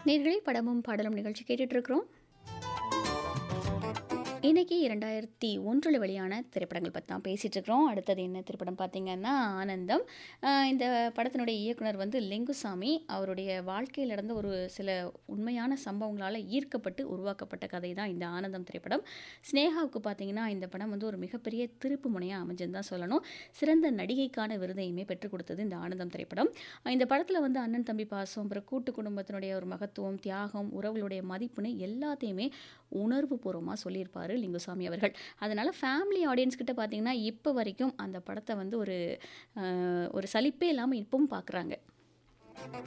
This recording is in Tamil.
நேர்களே படமும் பாடலும் நிகழ்ச்சி கேட்டுட்டு இருக்கிறோம் இன்னைக்கு இரண்டாயிரத்தி ஒன்றில் வெளியான திரைப்படங்கள் பற்றி தான் பேசிகிட்டு இருக்கிறோம் அடுத்தது என்ன திரைப்படம் பார்த்தீங்கன்னா ஆனந்தம் ஆஹ் இந்த படத்தினுடைய இயக்குனர் வந்து லிங்குசாமி அவருடைய வாழ்க்கையில் நடந்த ஒரு சில உண்மையான சம்பவங்களால் ஈர்க்கப்பட்டு உருவாக்கப்பட்ட கதை தான் இந்த ஆனந்தம் திரைப்படம் ஸ்னேகாவுக்கு பார்த்தீங்கன்னா இந்த படம் வந்து ஒரு மிகப்பெரிய திருப்பு முனையாக அமைஞ்சுன்னு தான் சொல்லணும் சிறந்த நடிகைக்கான விருதையுமே பெற்றுக் கொடுத்தது இந்த ஆனந்தம் திரைப்படம் இந்த படத்தில் வந்து அண்ணன் தம்பி பாசம் அப்புறம் கூட்டு குடும்பத்தினுடைய ஒரு மகத்துவம் தியாகம் உறவுகளுடைய மதிப்புன்னு எல்லாத்தையுமே உணர்வு பூர்வமாக சொல்லியிருப்பார் லிங்குசாமி அவர்கள் அதனால் ஃபேமிலி ஆடியன்ஸ் கிட்ட பார்த்தீங்கன்னா இப்போ வரைக்கும் அந்த படத்தை வந்து ஒரு ஆஹ், ஒரு சலிப்பே இல்லாமல் இப்பவும் பார்க்குறாங்க